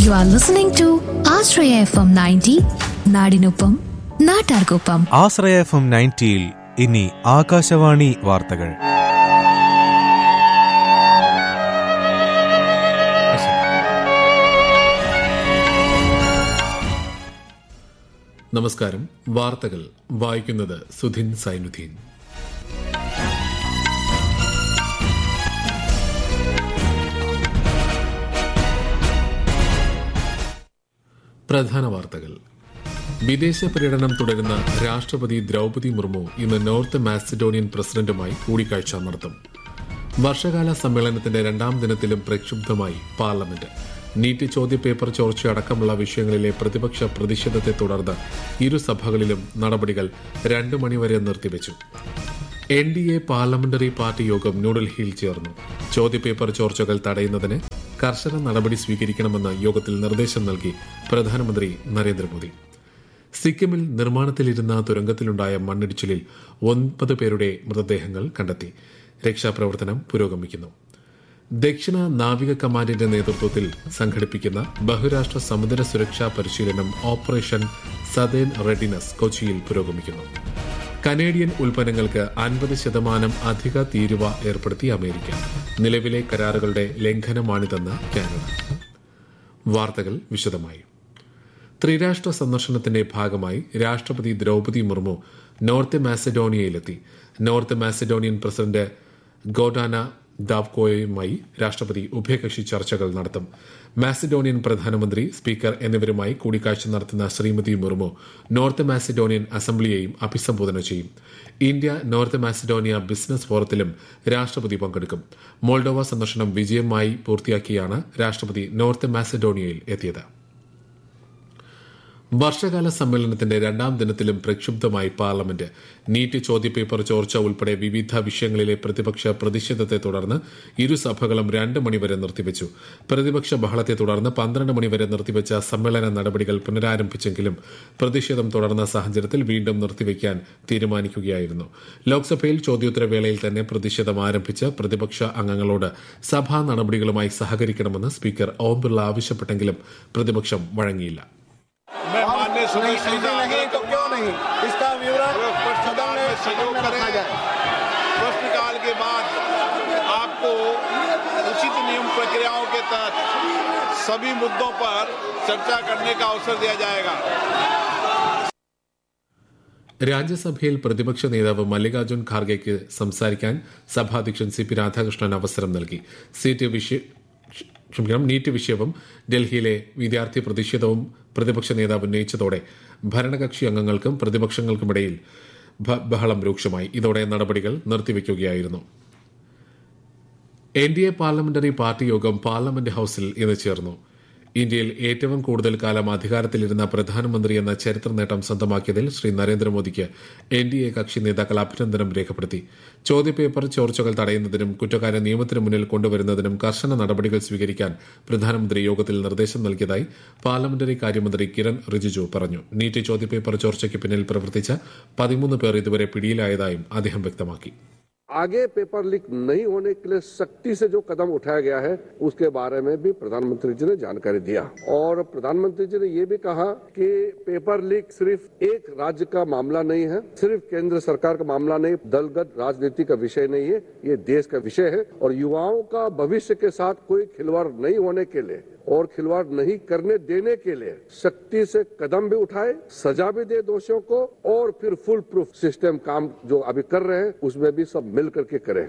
You are listening to Ashraya FM 90, നാടിനൊപ്പം നാട്ടാർക്കൊപ്പം ആശ്രയ F M നയൻറ്റിയിൽ ഇനി ആകാശവാണി വാർത്തകൾ നമസ്കാരം വാർത്തകൾ വായിക്കുന്നത് സുധിൻ സൈനുദ്ദീൻ പ്രധാന വാർത്തകൾ വിദേശ പര്യടനം തുടരുന്ന രാഷ്ട്രപതി ദ്രൗപതി മുർമു ഇന്ന് നോർത്ത് മാസിഡോണിയൻ പ്രസിഡന്റുമായി കൂടിക്കാഴ്ച നടത്തും വർഷകാല സമ്മേളനത്തിന്റെ രണ്ടാം ദിനത്തിലും പ്രക്ഷുബ്ധമായി പാർലമെന്റ് നീറ്റ് ചോദ്യപേപ്പർ ചോർച്ചയടക്കമുള്ള വിഷയങ്ങളിലെ പ്രതിപക്ഷ പ്രതിഷേധത്തെ തുടർന്ന് ഇരു സഭകളിലും നടപടികൾ രണ്ടു മണിവരെ നിർത്തിവച്ചു N D A parliamentary party യോഗം ന്യൂഡൽഹിയിൽ ചേർന്നു ചോദ്യപേപ്പർ ചോർച്ചകൾ തടയുന്നതിന് കർശന നടപടി സ്വീകരിക്കണമെന്ന് യോഗത്തിൽ നിർദ്ദേശം നൽകി പ്രധാനമന്ത്രി നരേന്ദ്രമോദി സിക്കിമിൽ നിർമ്മാണത്തിലിരുന്ന തുരങ്കത്തിലുണ്ടായ മണ്ണിടിച്ചിലിൽ ഒൻപത് പേരുടെ മൃതദേഹങ്ങൾ കണ്ടെത്തി രക്ഷാപ്രവർത്തനം പുരോഗമിക്കുന്നു ദക്ഷിണ നാവിക കമാൻഡിന്റെ നേതൃത്വത്തിൽ സംഘടിപ്പിക്കുന്ന ബഹുരാഷ്ട്ര സമുദ്ര സുരക്ഷാ പരിശീലനം ഓപ്പറേഷൻ സദേൻ റെഡിനസ് കൊച്ചിയിൽ പുരോഗമിക്കുന്നു കനേഡിയൻ ഉൽപ്പന്നങ്ങൾക്ക് അൻപത് ശതമാനം അധിക തീരുവ ഏർപ്പെടുത്തി അമേരിക്ക നിലവിലെ കരാറുകളുടെ ലംഘനമാണിതെന്ന് കാനഡ വാർത്തകൾ വിശദമായി ത്രിരാഷ്ട്ര സന്ദർശനത്തിന്റെ ഭാഗമായി രാഷ്ട്രപതി ദ്രൗപതി മുർമു നോർത്ത് മാസഡോണിയയിലെത്തി നോർത്ത് മാസഡോണിയൻ പ്രസിഡന്റ് ഗോഡാന ദാവ്കോയുമായി രാഷ്ട്രപതി ഉഭയകക്ഷി ചർച്ചകൾ നടത്തും മാസിഡോണിയൻ പ്രധാനമന്ത്രി സ്പീക്കർ എന്നിവരുമായി കൂടിക്കാഴ്ച നടത്തുന്ന ശ്രീമതി മുർമു നോർത്ത് മാസിഡോണിയൻ അസംബ്ലിയെയും അഭിസംബോധന ചെയ്യും ഇന്ത്യ നോർത്ത് മാസിഡോണിയ ബിസിനസ് ഫോറത്തിലും രാഷ്ട്രപതി പങ്കെടുക്കും മോൾഡോവ സന്ദർശനം വിജയമായി പൂർത്തിയാക്കിയാണ് രാഷ്ട്രപതി നോർത്ത് മാസിഡോണിയയിൽ എത്തിയത് വർഷകാല സമ്മേളനത്തിന്റെ രണ്ടാം ദിനത്തിലും പ്രക്ഷുബ്ധമായി പാർലമെന്റ് നീറ്റ് ചോദ്യപേപ്പർ ചോർച്ച ഉൾപ്പെടെ വിവിധ വിഷയങ്ങളിലെ പ്രതിപക്ഷ പ്രതിഷേധത്തെ തുടർന്ന് ഇരു സഭകളും രണ്ട് മണിവരെ നിർത്തിവച്ചു പ്രതിപക്ഷ ബഹളത്തെ തുടർന്ന് പന്ത്രണ്ട് മണിവരെ നിർത്തിവച്ച സമ്മേളന നടപടികൾ പുനരാരംഭിച്ചെങ്കിലും പ്രതിഷേധം തുടർന്ന സാഹചര്യത്തിൽ വീണ്ടും നിർത്തിവെക്കാൻ തീരുമാനിക്കുകയായിരുന്നു ലോക്സഭയിൽ ചോദ്യോത്തരവേളയിൽ തന്നെ പ്രതിഷേധം ആരംഭിച്ച പ്രതിപക്ഷ അംഗങ്ങളോട് സഭാ നടപടികളുമായി സഹകരിക്കണമെന്ന് സ്പീക്കർ ഓം ബിർള ആവശ്യപ്പെട്ടെങ്കിലും പ്രതിപക്ഷം വഴങ്ങിയില്ല मैं माननीय नहीं, सदस्य नहीं, से नहीं, आग्रह तो क्यों नहीं इसका विवरण सदन में सहयोग सदन में रखा करें जाए प्रश्नकाल के बाद आपको उचित नियम प्रक्रियाओं के तहत सभी मुद्दों पर चर्चा करने का अवसर दिया जाएगा രാജ്യസഭയിൽ പ്രതിപക്ഷ നേതാവ് മല്ലികാർജ്ജുൻ ഖാർഗെക്ക് സംസാരിക്കാൻ സഭാധ്യക്ഷൻ സി പി രാധാകൃഷ്ണൻ അവസരം നൽകി സീറ്റ് വിഷയ ക്ഷമിക്കണം നീറ്റ് വിഷയവും ഡൽഹിയിലെ വിദ്യാർത്ഥി പ്രതിഷേധവും പ്രതിപക്ഷ നേതാവ് ഉന്നയിച്ചതോടെ ഭരണകക്ഷി അംഗങ്ങൾക്കും പ്രതിപക്ഷങ്ങൾക്കുമിടയിൽ ഭ- ബഹളം രൂക്ഷമായി ഇതോടെ നടപടികൾ നിർത്തിവെക്കുകയായിരുന്നു N D A parliamentary party യോഗം പാർലമെന്റ് ഹൌസിൽ ഇന്ന് ചേർന്നു ഇന്ത്യയിൽ ഏറ്റവും കൂടുതൽ കാലം അധികാരത്തിലിരുന്ന പ്രധാനമന്ത്രി എന്ന ചരിത്ര നേട്ടം സ്വന്തമാക്കിയതിൽ ശ്രീ നരേന്ദ്രമോദിക്ക് എൻ ഡി എ കക്ഷി നേതാക്കൾ അഭിനന്ദനം രേഖപ്പെടുത്തി ചോദ്യപേപ്പർ ചോർച്ചകൾ തടയുന്നതിനും കുറ്റക്കാരെ നിയമത്തിന് മുന്നിൽ കൊണ്ടുവരുന്നതിനും കർശന നടപടികൾ സ്വീകരിക്കാൻ പ്രധാനമന്ത്രി യോഗത്തിൽ നിർദ്ദേശം നൽകിയതായി പാർലമെന്ററി കാര്യമന്ത്രി കിരൺ റിജിജു പറഞ്ഞു നീറ്റ് ചോദ്യപേപ്പർ ചോർച്ചയ്ക്ക് പിന്നിൽ പ്രവർത്തിച്ച പതിമൂന്ന് പേർ ഇതുവരെ പിടിയിലായതായും അദ്ദേഹം വ്യക്തമാക്കി आगे पेपर लीक नहीं होने के लिए सख्ती से जो कदम उठाया गया है उसके बारे में भी प्रधानमंत्री जी ने जानकारी दिया और प्रधानमंत्री जी ने ये भी कहा कि पेपर लीक सिर्फ एक राज्य का मामला नहीं है सिर्फ केंद्र सरकार का मामला नहीं दलगत राजनीति का विषय नहीं है ये देश का विषय है और युवाओं का भविष्य के साथ कोई खिलवाड़ नहीं होने के लिए और खिलवाड़ नहीं करने देने के लिए सख्ती से कदम भी उठाए सजा भी दे दोषियों को और फिर फुल प्रूफ सिस्टम काम जो अभी कर रहे हैं उसमें भी सब मिल करके करें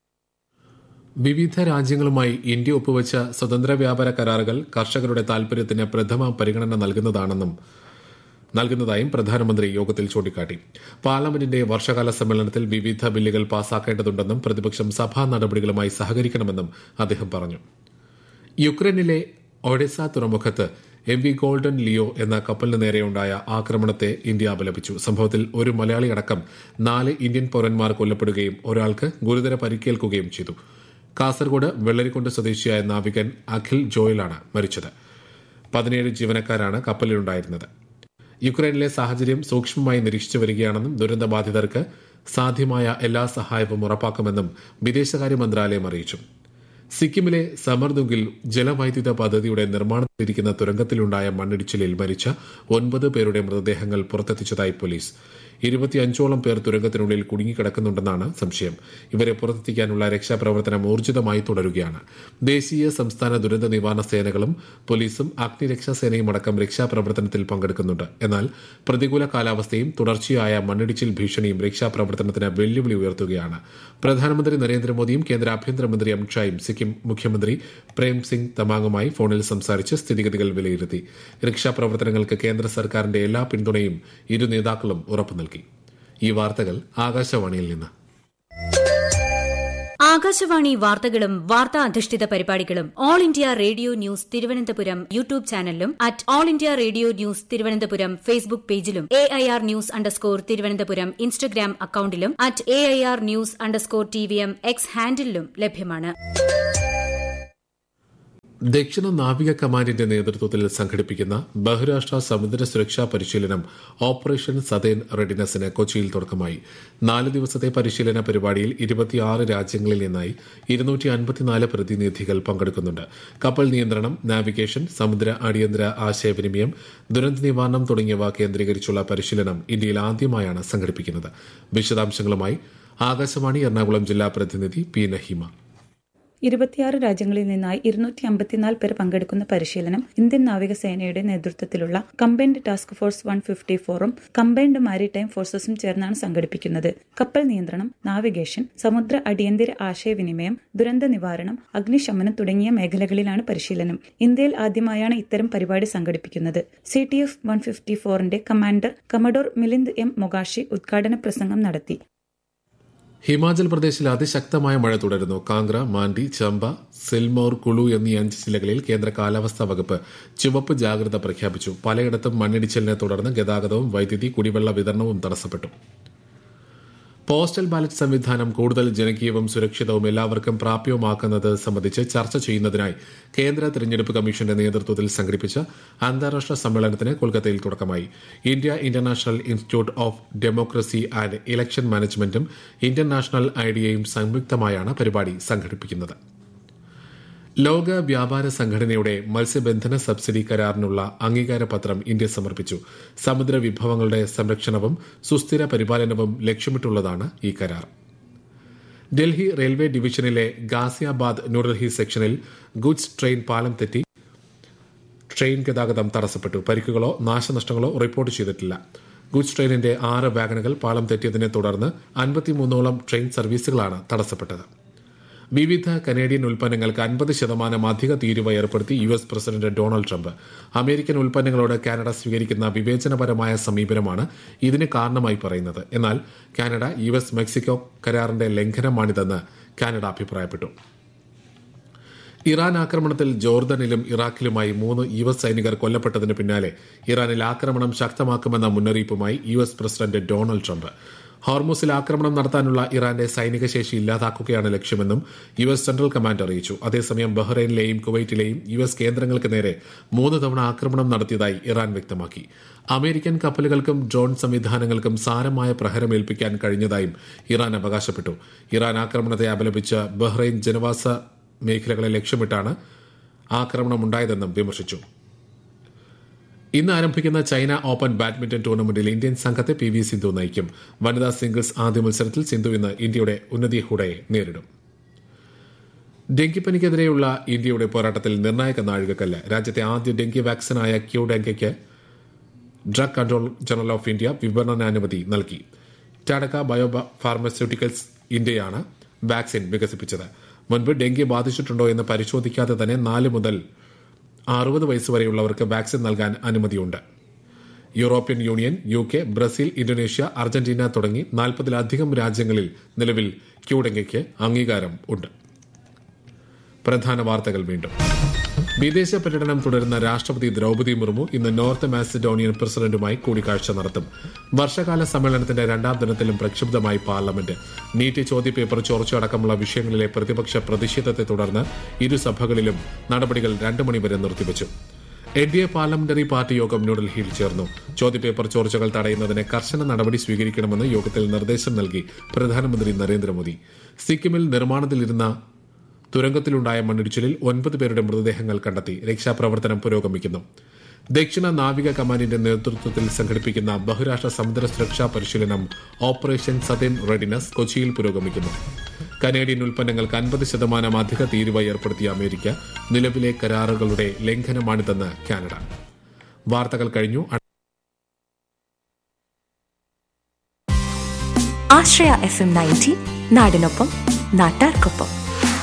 വിവിധ രാജ്യങ്ങളുമായി ഇന്ത്യ ഒപ്പുവെച്ച സ്വതന്ത്ര വ്യാപാര കരാറുകൾ കർഷകരുടെ താൽപര്യത്തിന് പ്രഥമ പരിഗണന നൽകുന്നതാണെന്നും നൽകുന്നതായും പ്രധാനമന്ത്രി യോഗത്തിൽ ചൂണ്ടിക്കാട്ടി പാർലമെന്റിന്റെ വർഷകാല സമ്മേളനത്തിൽ വിവിധ ബില്ലുകൾ പാസാക്കേണ്ടതുണ്ടെന്നും പ്രതിപക്ഷം സഭാ നടപടികളുമായി സഹകരിക്കണമെന്നും അദ്ദേഹം പറഞ്ഞു യുക്രൈനിലെ ഒഡെസ തുറമുഖത്ത് എം വി ഗോൾഡൻ ലിയോ എന്ന കപ്പലിന് നേരെയുണ്ടായ ആക്രമണത്തെ ഇന്ത്യ അപലപിച്ചു സംഭവത്തിൽ ഒരു മലയാളി അടക്കം നാല് ഇന്ത്യൻ പൌരന്മാർ കൊല്ലപ്പെടുകയും ഒരാൾക്ക് ഗുരുതര പരിക്കേൽക്കുകയും ചെയ്തു കാസർഗോഡ് വെള്ളരിക്കുണ്ട് സ്വദേശിയായ നാവികൻ അഖിൽ ജോയലാണ് മരിച്ചത് പതിനേഴ് ജീവനക്കാരാണ് കപ്പലിലുണ്ടായിരുന്നത് യുക്രൈനിലെ സാഹചര്യം സൂക്ഷ്മമായി നിരീക്ഷിച്ചു വരികയാണെന്നും ദുരന്തബാധിതർക്ക് സാധ്യമായ എല്ലാ സഹായവും ഉറപ്പാക്കുമെന്നും വിദേശകാര്യ മന്ത്രാലയം അറിയിച്ചു സിക്കിമിലെ സമർദുഗിൽ ജലവൈദ്യുത പദ്ധതിയുടെ നിർമ്മാണത്തിലിരിക്കുന്ന തുരങ്കത്തിലുണ്ടായ മണ്ണിടിച്ചിലിൽ മരിച്ച ഒൻപത് പേരുടെ മൃതദേഹങ്ങൾ പുറത്തെത്തിച്ചതായി പോലീസ് ഇരുപത്തിയഞ്ചോളം പേർ തുരങ്കത്തിനുള്ളിൽ കുടുങ്ങിക്കിടക്കുന്നുണ്ടെന്നാണ് സംശയം ഇവരെ പുറത്തെത്തിക്കാനുള്ള രക്ഷാപ്രവർത്തനം ഊർജിതമായി തുടരുകയാണ് ദേശീയ സംസ്ഥാന ദുരന്ത നിവാരണ സേനകളും പോലീസും അഗ്നിരക്ഷാ സേനയും അടക്കം രക്ഷാപ്രവർത്തനത്തിൽ പങ്കെടുക്കുന്നുണ്ട് എന്നാൽ പ്രതികൂല കാലാവസ്ഥയും തുടർച്ചയായ മണ്ണിടിച്ചിൽ ഭീഷണിയും രക്ഷാപ്രവർത്തനത്തിന് വെല്ലുവിളി ഉയർത്തുകയാണ് പ്രധാനമന്ത്രി നരേന്ദ്രമോദിയും കേന്ദ്ര ആഭ്യന്തരമന്ത്രി അമിത്ഷായും സിക്കിം മുഖ്യമന്ത്രി പ്രേം സിംഗ് തമാങ്ങുമായി ഫോണിൽ സംസാരിച്ച് സ്ഥിതിഗതികൾ വിലയിരുത്തി രക്ഷാപ്രവർത്തനങ്ങൾക്ക് കേന്ദ്ര സർക്കാരിന്റെ എല്ലാ പിന്തുണയും ഇരു നേതാക്കളും ഉറപ്പു നൽകി ഈ വാർത്തകൾ ആകാശവാണിയിൽ നിന്ന് ആകാശവാണി വാർത്തകളും വാർത്താ അധിഷ്ഠിത പരിപാടികളും all India radio news Thiruvananthapuram YouTube ചാനലിലും at all India radio news Thiruvananthapuram Facebook പേജിലും A I R news underscore Thiruvananthapuram Instagram അക്കൌണ്ടിലും at A I R news underscore T V M X ഹാൻഡിലും ലഭ്യമാണ് ദക്ഷിണ നാവിക കമാൻഡിന്റെ നേതൃത്വത്തിൽ സംഘടിപ്പിക്കുന്ന ബഹുരാഷ്ട്ര സമുദ്ര സുരക്ഷാ പരിശീലനം ഓപ്പറേഷൻ സതേൺ റെഡിനസിന് കൊച്ചിയിൽ തുടക്കമായി നാല് ദിവസത്തെ പരിശീലന പരിപാടിയിൽ ഇരുപത്തിയാറ് രാജ്യങ്ങളിൽ നിന്നായി ഇരുന്നൂറ്റി അൻപത്തിനാല് പ്രതിനിധികൾ പങ്കെടുക്കുന്നുണ്ട് കപ്പൽ നിയന്ത്രണം നാവിഗേഷൻ സമുദ്ര അടിയന്തര ആശയവിനിമയം ദുരന്ത നിവാരണം തുടങ്ങിയവ കേന്ദ്രീകരിച്ചുള്ള പരിശീലനം ഇന്ത്യയിൽ ആദ്യമായാണ് സംഘടിപ്പിക്കുന്നത് വിശദാംശങ്ങളുമായി ആകാശവാണി എറണാകുളം ജില്ലാ പ്രതിനിധി പി നഹീമ ഇരുപത്തിയാറ് രാജ്യങ്ങളിൽ നിന്നായി ഇരുന്നൂറ്റി അമ്പത്തിനാല് പേർ പങ്കെടുക്കുന്ന പരിശീലനം ഇന്ത്യൻ നാവികസേനയുടെ നേതൃത്വത്തിലുള്ള combined task force one fifty ഫോറും കമ്പൈൻഡ് മാരിടൈം ഫോഴ്സസും ചേർന്നാണ് സംഘടിപ്പിക്കുന്നത് കപ്പൽ നിയന്ത്രണം നാവിഗേഷൻ സമുദ്ര അടിയന്തര ആശയവിനിമയം ദുരന്ത നിവാരണം അഗ്നിശമനം തുടങ്ങിയ മേഖലകളിലാണ് പരിശീലനം ഇന്ത്യയിൽ ആദ്യമായാണ് ഇത്തരം പരിപാടി സംഘടിപ്പിക്കുന്നത് C T F one fifty ഫോറിന്റെ commander commodore Milind M Mogashi ഉദ്ഘാടന പ്രസംഗം നടത്തി ഹിമാചൽ പ്രദേശിൽ അതിശക്തമായ മഴ തുടരുന്നു കാങ്ക്ര മാണ്ഡി ചമ്പ സിൽമോർ കുളു എന്നീ അഞ്ച് ജില്ലകളിൽ കേന്ദ്ര കാലാവസ്ഥാ വകുപ്പ് ചുവപ്പ് ജാഗ്രത പ്രഖ്യാപിച്ചു പലയിടത്തും മണ്ണിടിച്ചിലിനെ തുടർന്ന് ഗതാഗതവും വൈദ്യുതി കുടിവെള്ള വിതരണവും തടസ്സപ്പെട്ടു പോസ്റ്റൽ ബാലറ്റ് സംവിധാനം കൂടുതൽ ജനകീയവും സുരക്ഷിതവും എല്ലാവർക്കും പ്രാപ്യവുമാക്കുന്നത് സംബന്ധിച്ച് ചർച്ച ചെയ്യുന്നതിനായി കേന്ദ്ര തിരഞ്ഞെടുപ്പ് കമ്മീഷന്റെ നേതൃത്വത്തിൽ സംഘടിപ്പിച്ച അന്താരാഷ്ട്ര സമ്മേളനത്തിന് കൊൽക്കത്തയിൽ തുടക്കമായി India international institute of democracy and election മാനേജ്മെന്റും ഇന്ത്യൻ നാഷണൽ ഐഡിയയും സംയുക്തമായാണ് പരിപാടി സംഘടിപ്പിക്കുന്നത് ലോക വ്യാപാര സംഘടനയുടെ മത്സ്യബന്ധന സബ്സിഡി കരാറിനുള്ള അംഗീകാരപത്രം ഇന്ത്യ സമർപ്പിച്ചു സമുദ്ര വിഭവങ്ങളുടെ സംരക്ഷണവും സുസ്ഥിര പരിപാലനവും ലക്ഷ്യമിട്ടുള്ളതാണ് ഈ കരാർ ഡൽഹി റെയിൽവേ ഡിവിഷനിലെ ഗാസിയാബാദ് ന്യൂഡൽഹി സെക്ഷനിൽ ഗുഡ്സ് ട്രെയിൻ പാലം തെറ്റി ട്രെയിൻ ഗതാഗതം തടസ്സപ്പെട്ടു പരിക്കുകളോ നാശനഷ്ടങ്ങളോ റിപ്പോർട്ട് ചെയ്തിട്ടില്ല ഗുഡ്സ് ട്രെയിനിന്റെ ആറ് വാഗണുകൾ പാളം തെറ്റിയതിനെ തുടർന്ന് അൻപത്തിമൂന്നോളം ട്രെയിൻ സർവീസുകളാണ് തടസ്സപ്പെട്ടത് വിവിധ കനേഡിയൻ ഉൽപ്പന്നങ്ങൾക്ക് അൻപത് ശതമാനം അധിക തീരുവ ഏർപ്പെടുത്തി U S president Donald Trump American ഉൽപ്പന്നങ്ങളോട് കാനഡ സ്വീകരിക്കുന്ന വിവേചനപരമായ സമീപനമാണ് ഇതിന് കാരണമായി പറയുന്നത് എന്നാൽ കാനഡ യു എസ് മെക്സിക്കോ കരാറിന്റെ ലംഘനമാണിതെന്ന് കാനഡ അഭിപ്രായപ്പെട്ടു ഇറാൻ ആക്രമണത്തിൽ ജോർദനിലും ഇറാഖിലുമായി മൂന്ന് യു എസ് സൈനികർ കൊല്ലപ്പെട്ടതിന് പിന്നാലെ ഇറാനിൽ ആക്രമണം ശക്തമാക്കുമെന്ന മുന്നറിയിപ്പുമായി U S president Donald Trump ഹോർമൂസിൽ ആക്രമണം നടത്താനുള്ള ഇറാന്റെ സൈനിക ശേഷി ഇല്ലാതാക്കുകയാണ് ലക്ഷ്യമെന്നും യു എസ് സെൻട്രൽ കമാൻഡ് അറിയിച്ചു അതേസമയം ബഹ്റൈനിലെയും കുവൈറ്റിലെയും യു എസ് കേന്ദ്രങ്ങൾക്ക് നേരെ മൂന്ന് തവണ ആക്രമണം നടത്തിയതായി ഇറാൻ വ്യക്തമാക്കി അമേരിക്കൻ കപ്പലുകൾക്കും ഡ്രോൺ സംവിധാനങ്ങൾക്കും സാരമായ പ്രഹരമേൽപ്പിക്കാൻ കഴിഞ്ഞതായും ഇറാൻ അവകാശപ്പെട്ടു ഇറാൻ ആക്രമണത്തെ അപലപിച്ച് ബഹ്റൈൻ ജനവാസ മേഖലകളെ ലക്ഷ്യമിട്ടാണ് ആക്രമണമുണ്ടായതെന്നും വിമർശിച്ചു ഇന്ന് ആരംഭിക്കുന്ന ചൈന ഓപ്പൺ ബാഡ്മിന്റൺ ടൂർണമെന്റിൽ ഇന്ത്യൻ സംഘത്തെ പി വി സിന്ധു നയിക്കും വനിതാ സിംഗിൾസ് ആദ്യ മത്സരത്തിൽ സിന്ധു ഇന്ന് ഇന്ത്യയുടെ ഉന്നതി ഹുഡയെ നേരിടും ഡെങ്കിപ്പനിക്കെതിരെയുള്ള ഇന്ത്യയുടെ പോരാട്ടത്തിൽ നിർണായക നാഴികക്കല്ല് രാജ്യത്തെ ആദ്യ ഡെങ്കി വാക്സിനായ ക്യൂ ഡെങ്കയ്ക്ക് drug control general of India വിപണനാനുമതി നൽകി ടാഡക്ക ബയോ ഫാർമസ്യൂട്ടിക്കൽസ് ഇന്ത്യയാണ് വാക്സിൻ വികസിപ്പിച്ചത് മുൻപ് ഡെങ്കി ബാധിച്ചിട്ടുണ്ടോ എന്ന് പരിശോധിക്കാതെ തന്നെ നാല് മുതൽ അറുപത് വയസ്സ് വരെയുള്ളവർക്ക് വാക്സിൻ നൽകാൻ അനുമതിയുണ്ട് European union U K Brazil Indonesia Argentina തുടങ്ങി നാൽപ്പതിലധികം രാജ്യങ്ങളിൽ നിലവിൽ ക്യൂഡെങ്കയ്ക്ക് അംഗീകാരം ഉണ്ട് പ്രധാന വാർത്തകൾ വീണ്ടും വിദേശ പര്യടനം തുടരുന്ന രാഷ്ട്രപതി ദ്രൌപതി മുർമു ഇന്ന് നോർത്ത് മാസിഡോണിയൻ പ്രസിഡന്റുമായി കൂടിക്കാഴ്ച നടത്തും വർഷകാല സമ്മേളനത്തിന്റെ രണ്ടാം ദിനത്തിലും പ്രക്ഷുബ്ധമായി പാർലമെന്റ് നീറ്റ് ചോദ്യപേപ്പർ ചോർച്ചയടക്കമുള്ള വിഷയങ്ങളിലെ പ്രതിപക്ഷ പ്രതിഷേധത്തെ തുടർന്ന് ഇരുസഭകളിലും നടപടികൾ രണ്ടു മണിവരെ നിർത്തിവച്ചു N D A parliamentary party യോഗം ന്യൂഡൽഹിയിൽ ചേർന്നു ചോദ്യപേപ്പർ ചോർച്ചകൾ തടയുന്നതിന് കർശന നടപടി സ്വീകരിക്കണമെന്ന് യോഗത്തിൽ നിർദ്ദേശം നൽകി പ്രധാനമന്ത്രി നരേന്ദ്രമോദി സിക്കിമിൽ നിർമ്മാണത്തിലിരുന്ന തുരങ്കത്തിലുണ്ടായ മണ്ണിടിച്ചിലിൽ ഒൻപത് പേരുടെ മൃതദേഹങ്ങൾ കണ്ടെത്തി രക്ഷാപ്രവർത്തനം പുരോഗമിക്കുന്നു ദക്ഷിണ നാവിക കമാൻഡിന്റെ നേതൃത്വത്തിൽ സംഘടിപ്പിക്കുന്ന ബഹുരാഷ്ട്ര സമുദ്ര സുരക്ഷാ പരിശീലനം ഓപ്പറേഷൻ സതേൺ റെഡിനസ് കൊച്ചിയിൽ പുരോഗമിക്കുന്നു കനേഡിയൻ ഉൽപ്പന്നങ്ങൾക്ക് അൻപത് ശതമാനം അധിക തീരുവ ഏർപ്പെടുത്തിയ അമേരിക്ക നിലവിലെ കരാറുകളുടെ ലംഘനമാണിതെന്ന് കാനഡ വാർത്തകൾ കഴിഞ്ഞു ആശ്രയ എഫ് എം നയൻറ്റി നാടിനൊപ്പം നാട്ടാർക്കൊപ്പം